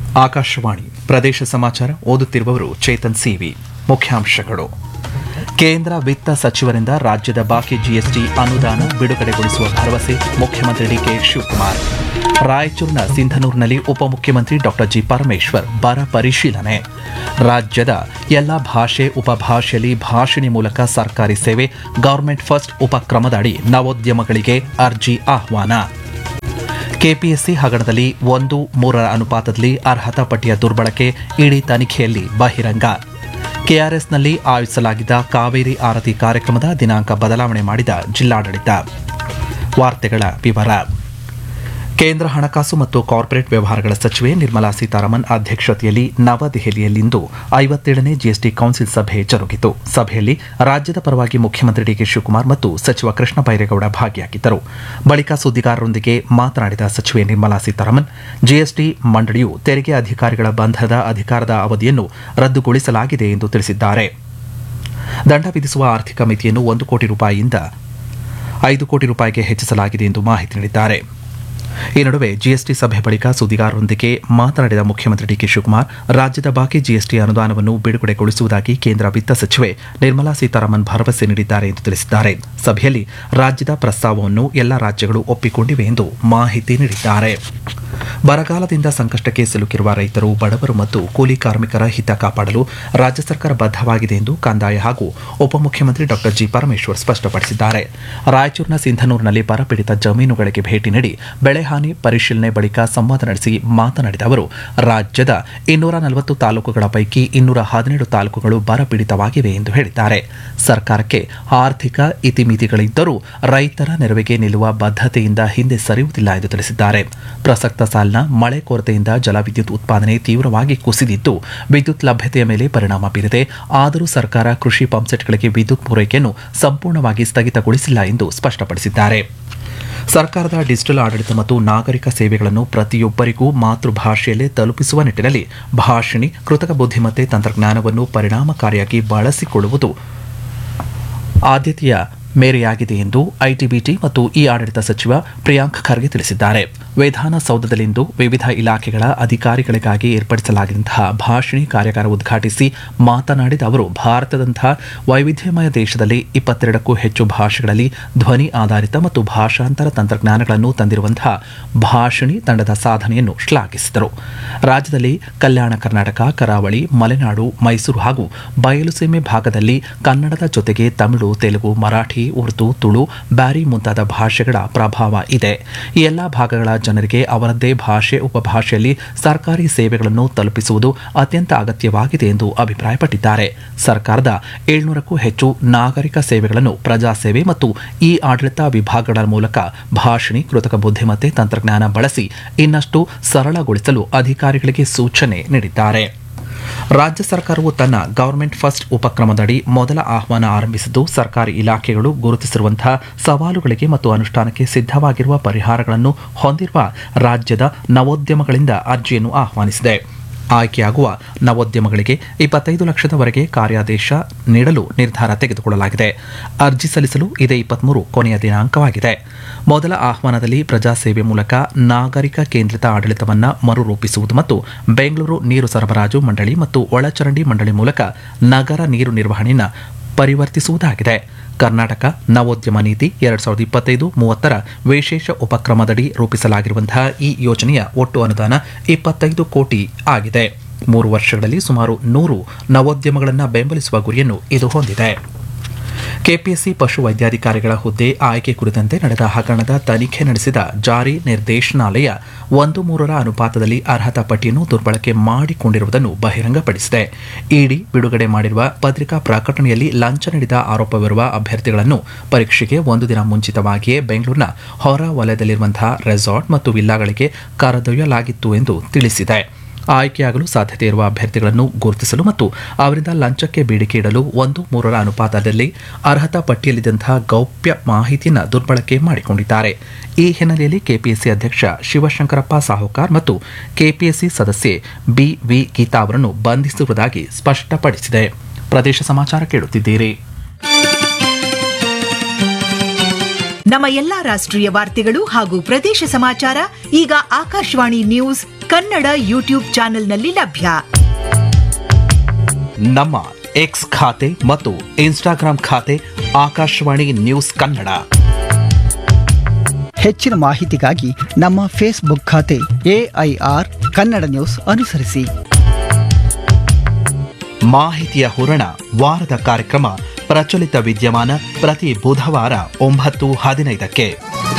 ಆಕಾಶವಾಣಿ ಪ್ರದೇಶ ಸಮಾಚಾರ ಓದುತ್ತಿರುವವರು ಚೇತನ್ ಸಿವಿ ಮುಖ್ಯಾಂಶಗಳು ಕೇಂದ್ರ ವಿತ್ತ ಸಚಿವರಿಂದ ರಾಜ್ಯದ ಬಾಕಿ ಜಿಎಸ್ಟಿ ಅನುದಾನ ಬಿಡುಗಡೆಗೊಳಿಸುವ ಭರವಸೆ ಮುಖ್ಯಮಂತ್ರಿ ಡಿಕೆ ಶಿವಕುಮಾರ್ ರಾಯಚೂರಿನ ಸಿಂಧನೂರಿನಲ್ಲಿ ಉಪಮುಖ್ಯಮಂತ್ರಿ ಡಾಕ್ಟರ್ ಜಿ ಪರಮೇಶ್ವರ್ ಬರ ಪರಿಶೀಲನೆ ರಾಜ್ಯದ ಎಲ್ಲ ಭಾಷೆ ಉಪಭಾಷೆಯಲ್ಲಿ ಭಾಷಣಿ ಮೂಲಕ ಸರ್ಕಾರಿ ಸೇವೆ ಗವರ್ಮೆಂಟ್ ಫಸ್ಟ್ ಉಪಕ್ರಮದ ಅಡಿ ನವೋದ್ಯಮಗಳಿಗೆ ಅರ್ಜಿ ಆಹ್ವಾನ ಕೆಪಿಎಸ್ಸಿ ಹಗರಣದಲ್ಲಿ ಒಂದು ಮೂರರ ಅನುಪಾತದಲ್ಲಿ ಅರ್ಹತಾ ಪಟ್ಟಿಯ ದುರ್ಬಳಕೆ ಇಡೀ ತನಿಖೆಯಲ್ಲಿ ಬಹಿರಂಗ ಕೆಆರ್ಎಸ್ನಲ್ಲಿ ಆಯೋಜಿಸಲಾಗಿದ್ದ ಕಾವೇರಿ ಆರತಿ ಕಾರ್ಯಕ್ರಮದ ದಿನಾಂಕ ಬದಲಾವಣೆ ಮಾಡಿದ ಜಿಲ್ಲಾಡಳಿತ ವಾರ್ತೆಗಳ ವಿವರ ಕೇಂದ್ರ ಹಣಕಾಸು ಮತ್ತು ಕಾರ್ಪೊರೇಟ್ ವ್ಯವಹಾರಗಳ ಸಚಿವೆ ನಿರ್ಮಲಾ ಸೀತಾರಾಮನ್ ಅಧ್ಯಕ್ಷತೆಯಲ್ಲಿ ನವದೆಹಲಿಯಲ್ಲಿಂದು ಐವತ್ತೇಳನೇ ಜಿಎಸ್ಟಿ ಕೌನ್ಸಿಲ್ ಸಭೆ ಜರುಗಿತು ಸಭೆಯಲ್ಲಿ ರಾಜ್ಯದ ಪರವಾಗಿ ಮುಖ್ಯಮಂತ್ರಿ ಡಿಕೆ ಶಿವಕುಮಾರ್ ಮತ್ತು ಸಚಿವ ಕೃಷ್ಣ ಬೈರೇಗೌಡ ಭಾಗಿಯಾಗಿದ್ದರು ಬಳಿಕ ಸುದ್ದಿಗಾರರೊಂದಿಗೆ ಮಾತನಾಡಿದ ಸಚಿವೆ ನಿರ್ಮಲಾ ಸೀತಾರಾಮನ್ ಜಿಎಸ್ಟಿ ಮಂಡಳಿಯು ತೆರಿಗೆ ಅಧಿಕಾರಿಗಳ ಬಂಧದ ಅಧಿಕಾರದ ಅವಧಿಯನ್ನು ರದ್ದುಗೊಳಿಸಲಾಗಿದೆ ಎಂದು ತಿಳಿಸಿದ್ದಾರೆ ದಂಡ ವಿಧಿಸುವ ಆರ್ಥಿಕ ಮಿತಿಯನ್ನು ಒಂದು ಕೋಟಿ ರೂಪಾಯಿಯಿಂದ ಐದು ಕೋಟಿ ರೂಪಾಯಿಗೆ ಹೆಚ್ಚಿಸಲಾಗಿದೆ ಎಂದು ಮಾಹಿತಿ ನೀಡಿದ್ದಾರೆ ಈ ನಡುವೆ ಜಿಎಸ್ಟಿ ಸಭೆ ಬಳಿಕ ಸುದ್ದಿಗಾರರೊಂದಿಗೆ ಮಾತನಾಡಿದ ಮುಖ್ಯಮಂತ್ರಿ ಡಿಕೆ ಶಿವಕುಮಾರ್ ರಾಜ್ಯದ ಬಾಕಿ ಜಿಎಸ್ಟಿ ಅನುದಾನವನ್ನು ಬಿಡುಗಡೆಗೊಳಿಸುವುದಾಗಿ ಕೇಂದ್ರ ವಿತ್ತ ಸಚಿವೆ ನಿರ್ಮಲಾ ಸೀತಾರಾಮನ್ ಭರವಸೆ ನೀಡಿದ್ದಾರೆ ಎಂದು ತಿಳಿಸಿದ್ದಾರೆ ಸಭೆಯಲ್ಲಿ ರಾಜ್ಯದ ಪ್ರಸ್ತಾವವನ್ನು ಎಲ್ಲ ರಾಜ್ಯಗಳು ಒಪ್ಪಿಕೊಂಡಿವೆ ಎಂದು ಮಾಹಿತಿ ನೀಡಿದ್ದಾರೆ ಬರಗಾಲದಿಂದ ಸಂಕಷ್ಟಕ್ಕೆ ಸಿಲುಕಿರುವ ರೈತರು ಬಡವರು ಮತ್ತು ಕೂಲಿ ಕಾರ್ಮಿಕರ ಹಿತ ಕಾಪಾಡಲು ರಾಜ್ಯ ಸರ್ಕಾರ ಬದ್ಧವಾಗಿದೆ ಎಂದು ಕಂದಾಯ ಹಾಗೂ ಉಪಮುಖ್ಯಮಂತ್ರಿ ಡಾಕ್ಟರ್ ಜಿ ಪರಮೇಶ್ವರ್ ಸ್ಪಷ್ಟಪಡಿಸಿದ್ದಾರೆ ರಾಯಚೂರಿನ ಸಿಂಧನೂರಿನಲ್ಲಿ ಬರಪೀಡಿತ ಜಮೀನುಗಳಿಗೆ ಭೇಟಿ ನೀಡಿ ಬೆಳೆ ಹಾನಿ ಪರಿಶೀಲನೆ ಬಳಿಕ ಸಂವಾದ ನಡೆಸಿ ಮಾತನಾಡಿದ ಅವರು ರಾಜ್ಯದ ಇನ್ನೂರ ನಲವತ್ತು ತಾಲೂಕುಗಳ ಪೈಕಿ ಇನ್ನೂರ ಹದಿನೇಳು ತಾಲೂಕುಗಳು ಬರಪೀಡಿತವಾಗಿವೆ ಎಂದು ಹೇಳಿದ್ದಾರೆ ಸರ್ಕಾರಕ್ಕೆ ಆರ್ಥಿಕ ಇತಿಮಿತಿಗಳಿದ್ದರೂ ರೈತರ ನೆರವಿಗೆ ನಿಲ್ಲುವ ಬದ್ಧತೆಯಿಂದ ಹಿಂದೆ ಸರಿಯುವುದಿಲ್ಲ ಎಂದು ತಿಳಿಸಿದ್ದಾರೆ ಪ್ರಸಕ್ತ ಸಾಲಿನ ಮಳೆ ಕೊರತೆಯಿಂದ ಜಲವಿದ್ಯುತ್ ಉತ್ಪಾದನೆ ತೀವ್ರವಾಗಿ ಕುಸಿದಿದ್ದು ವಿದ್ಯುತ್ ಲಭ್ಯತೆಯ ಮೇಲೆ ಪರಿಣಾಮ ಬೀರಿದೆ ಆದರೂ ಸರ್ಕಾರ ಕೃಷಿ ಪಂಪ್ಸೆಟ್ಗಳಿಗೆ ವಿದ್ಯುತ್ ಪೂರೈಕೆಯನ್ನು ಸಂಪೂರ್ಣವಾಗಿ ಸ್ಥಗಿತಗೊಳಿಸಿಲ್ಲ ಎಂದು ಸ್ಪಷ್ಟಪಡಿಸಿದ್ದಾರೆ ಸರ್ಕಾರದ ಡಿಜಿಟಲ್ ಆಡಳಿತ ಮತ್ತು ನಾಗರಿಕ ಸೇವೆಗಳನ್ನು ಪ್ರತಿಯೊಬ್ಬರಿಗೂ ಮಾತೃಭಾಷೆಯಲ್ಲೇ ತಲುಪಿಸುವ ನಿಟ್ಟಿನಲ್ಲಿ ಭಾಷಿಣಿ ಕೃತಕ ಬುದ್ಧಿಮತ್ತೆ ತಂತ್ರಜ್ಞಾನವನ್ನು ಪರಿಣಾಮಕಾರಿಯಾಗಿ ಬಳಸಿಕೊಳ್ಳುವುದು ಆದ್ಯತೆಯ ಮೇರೆಯಾಗಿದೆ ಎಂದು ಐಟಿಬಿಟಿ ಮತ್ತು ಇ ಆಡಳಿತ ಸಚಿವ ಪ್ರಿಯಾಂಕ್ ಖರ್ಗೆ ತಿಳಿಸಿದ್ದಾರೆ ವಿಧಾನಸೌಧದಲ್ಲಿಂದು ವಿವಿಧ ಇಲಾಖೆಗಳ ಅಧಿಕಾರಿಗಳಿಗಾಗಿ ಏರ್ಪಡಿಸಲಾಗಿದ್ದಂತಹ ಭಾಷಿಣಿ ಕಾರ್ಯಾಗಾರ ಉದ್ಘಾಟಿಸಿ ಮಾತನಾಡಿದ ಅವರು ಭಾರತದಂತಹ ವೈವಿಧ್ಯಮಯ ದೇಶದಲ್ಲಿ ಇಪ್ಪತ್ತೆರಡಕ್ಕೂ ಹೆಚ್ಚು ಭಾಷೆಗಳಲ್ಲಿ ಧ್ವನಿ ಆಧಾರಿತ ಮತ್ತು ಭಾಷಾಂತರ ತಂತ್ರಜ್ಞಾನಗಳನ್ನು ತಂದಿರುವಂತಹ ಭಾಷಿಣಿ ತಂಡದ ಸಾಧನೆಯನ್ನು ಶ್ಲಾಘಿಸಿದರು ರಾಜ್ಯದಲ್ಲಿ ಕಲ್ಯಾಣ ಕರ್ನಾಟಕ ಕರಾವಳಿ ಮಲೆನಾಡು ಮೈಸೂರು ಹಾಗೂ ಬಯಲುಸೀಮೆ ಭಾಗದಲ್ಲಿ ಕನ್ನಡದ ಜೊತೆಗೆ ತಮಿಳು ತೆಲುಗು ಮರಾಠಿ ಉರ್ದು ತುಳು ಬ್ಯಾರಿ ಮುಂತಾದ ಭಾಷೆಗಳ ಪ್ರಭಾವ ಇದೆ ಈ ಎಲ್ಲಾ ಭಾಗಗಳ ಜನರಿಗೆ ಅವರದ್ದೇ ಭಾಷೆ ಉಪಭಾಷೆಯಲ್ಲಿ ಸರ್ಕಾರಿ ಸೇವೆಗಳನ್ನು ತಲುಪಿಸುವುದು ಅತ್ಯಂತ ಅಗತ್ಯವಾಗಿದೆ ಎಂದು ಅಭಿಪ್ರಾಯಪಟ್ಟಿದ್ದಾರೆ ಸರ್ಕಾರದ ಏಳ್ನೂರಕ್ಕೂ ಹೆಚ್ಚು ನಾಗರಿಕ ಸೇವೆಗಳನ್ನು ಪ್ರಜಾಸೇವೆ ಮತ್ತು ಇ ಆಡಳಿತ ವಿಭಾಗಗಳ ಮೂಲಕ ಭಾಷಿಣಿ ಕೃತಕ ಬುದ್ಧಿಮತ್ತೆ ತಂತ್ರಜ್ಞಾನ ಬಳಸಿ ಇನ್ನಷ್ಟು ಸರಳಗೊಳಿಸಲು ಅಧಿಕಾರಿಗಳಿಗೆ ಸೂಚನೆ ನೀಡಿದ್ದಾರೆ ರಾಜ್ಯ ಸರ್ಕಾರವು ತನ್ನ ಗವರ್ಮೆಂಟ್ ಫಸ್ಟ್ ಉಪಕ್ರಮದಡಿ ಮೊದಲ ಆಹ್ವಾನ ಆರಂಭಿಸಿದ್ದು ಸರ್ಕಾರಿ ಇಲಾಖೆಗಳು ಗುರುತಿಸಿರುವಂತಹ ಸವಾಲುಗಳಿಗೆ ಮತ್ತು ಅನುಷ್ಠಾನಕ್ಕೆ ಸಿದ್ಧವಾಗಿರುವ ಪರಿಹಾರಗಳನ್ನು ಹೊಂದಿರುವ ರಾಜ್ಯದ ನವೋದ್ಯಮಗಳಿಂದ ಅರ್ಜಿಯನ್ನು ಆಹ್ವಾನಿಸಿದೆ ಆಯ್ಕೆಯಾಗುವ ನವೋದ್ಯಮಗಳಿಗೆ ಇಪ್ಪತ್ತೈದು ಲಕ್ಷದವರೆಗೆ ಕಾರ್ಯಾದೇಶ ನೀಡಲು ನಿರ್ಧಾರ ತೆಗೆದುಕೊಳ್ಳಲಾಗಿದೆ ಅರ್ಜಿ ಸಲ್ಲಿಸಲು ಇದೇ ಇಪ್ಪತ್ಮೂರು ಕೊನೆಯ ದಿನಾಂಕವಾಗಿದೆ ಮೊದಲ ಆಹ್ವಾನದಲ್ಲಿ ಪ್ರಜಾಸೇವೆ ಮೂಲಕ ನಾಗರಿಕ ಕೇಂದ್ರಿತ ಆಡಳಿತವನ್ನು ಮರುರೂಪಿಸುವುದು ಮತ್ತು ಬೆಂಗಳೂರು ನೀರು ಸರಬರಾಜು ಮಂಡಳಿ ಮತ್ತು ಒಳಚರಂಡಿ ಮಂಡಳಿ ಮೂಲಕ ನಗರ ನೀರು ನಿರ್ವಹಣೆಯನ್ನು ಪರಿವರ್ತಿಸುವುದಾಗಿದೆ ಕರ್ನಾಟಕ ನವೋದ್ಯಮ ನೀತಿ ಎರಡ್ ಸಾವಿರದ ಇಪ್ಪತ್ತೈದು ಮೂವತ್ತರ ವಿಶೇಷ ಉಪಕ್ರಮದಡಿ ರೂಪಿಸಲಾಗಿರುವಂತಹ ಈ ಯೋಜನೆಯ ಒಟ್ಟು ಅನುದಾನ ಇಪ್ಪತ್ತೈದು ಕೋಟಿ ಆಗಿದೆ ಮೂರು ವರ್ಷಗಳಲ್ಲಿ ಸುಮಾರು ನೂರು ನವೋದ್ಯಮಗಳನ್ನು ಬೆಂಬಲಿಸುವ ಗುರಿಯನ್ನು ಇದು ಹೊಂದಿದೆ ಕೆಪಿಎಸ್ಸಿ ಪಶು ವೈದ್ಯಾಧಿಕಾರಿಗಳ ಹುದ್ದೆ ಆಯ್ಕೆ ಕುರಿತಂತೆ ನಡೆದ ಹಗರಣದ ತನಿಖೆ ನಡೆಸಿದ ಜಾರಿ ನಿರ್ದೇಶನಾಲಯ ಒಂದು ಮೂರರ ಅನುಪಾತದಲ್ಲಿ ಅರ್ಹತಾ ಪಟ್ಟಿಯನ್ನು ದುರ್ಬಳಕೆ ಮಾಡಿಕೊಂಡಿರುವುದನ್ನು ಬಹಿರಂಗಪಡಿಸಿದೆ ಇಡಿ ಬಿಡುಗಡೆ ಮಾಡಿರುವ ಪತ್ರಿಕಾ ಪ್ರಕಟಣೆಯಲ್ಲಿ ಲಂಚ ನೀಡಿದ ಆರೋಪವಿರುವ ಅಭ್ಯರ್ಥಿಗಳನ್ನು ಪರೀಕ್ಷೆಗೆ ಒಂದು ದಿನ ಮುಂಚಿತವಾಗಿಯೇ ಬೆಂಗಳೂರಿನ ಹೊರ ವಲಯದಲ್ಲಿರುವಂತಹ ರೆಸಾರ್ಟ್ ಮತ್ತು ವಿಲ್ಲಾಗಳಿಗೆ ಕರೆದೊಯ್ಯಲಾಗಿತ್ತು ಎಂದು ತಿಳಿಸಿದೆ ಆಯ್ಕೆಯಾಗಲು ಸಾಧ್ಯತೆ ಇರುವ ಅಭ್ಯರ್ಥಿಗಳನ್ನು ಗುರುತಿಸಲು ಮತ್ತು ಅವರಿಂದ ಲಂಚಕ್ಕೆ ಬೇಡಿಕೆ ಇಡಲು ಒಂದು ಮೂರರ ಅನುಪಾತದಲ್ಲಿ ಅರ್ಹತಾ ಪಟ್ಟಿಯಲ್ಲಿದ್ದಂತಹ ಗೌಪ್ಯ ಮಾಹಿತಿಯನ್ನು ದುರ್ಬಳಕೆ ಮಾಡಿಕೊಂಡಿದ್ದಾರೆ ಈ ಹಿನ್ನೆಲೆಯಲ್ಲಿ ಕೆಪಿಎಸ್ಸಿ ಅಧ್ಯಕ್ಷ ಶಿವಶಂಕರಪ್ಪ ಸಾಹುಕಾರ್ ಮತ್ತು ಕೆಪಿಎಸ್ಸಿ ಸದಸ್ಯೆ ಬಿವಿ ಗೀತಾ ಅವರನ್ನು ಬಂಧಿಸಿರುವುದಾಗಿ ಸ್ಪಷ್ಟಪಡಿಸಿದೆ ಪ್ರದೇಶ ಸಮಾಚಾರ ಕೇಳುತ್ತಿದ್ದೀರಿ ನಮ್ಮ ಎಲ್ಲಾ ರಾಷ್ಟ್ರೀಯ ವಾರ್ತೆಗಳು ಹಾಗೂ ಪ್ರದೇಶ ಸಮಾಚಾರ ಈಗ ಆಕಾಶವಾಣಿ ನ್ಯೂಸ್ ಕನ್ನಡ ಯೂಟ್ಯೂಬ್ ಚಾನೆಲ್ನಲ್ಲಿ ಲಭ್ಯ ನಮ್ಮ ಎಕ್ಸ್ ಖಾತೆ ಮತ್ತು ಇನ್ಸ್ಟಾಗ್ರಾಂ ಖಾತೆ ಆಕಾಶವಾಣಿ ನ್ಯೂಸ್ ಕನ್ನಡ ಹೆಚ್ಚಿನ ಮಾಹಿತಿಗಾಗಿ ನಮ್ಮ ಫೇಸ್ಬುಕ್ ಖಾತೆ ಎಐಆರ್ ಕನ್ನಡ ನ್ಯೂಸ್ ಅನುಸರಿಸಿ ಮಾಹಿತಿಯ ಹೂರಣ ವಾರದ ಕಾರ್ಯಕ್ರಮ ಪ್ರಚಲಿತ ವಿದ್ಯಮಾನ ಪ್ರತಿ ಬುಧವಾರ ಒಂಬತ್ತು ಹದಿನೈದಕ್ಕೆ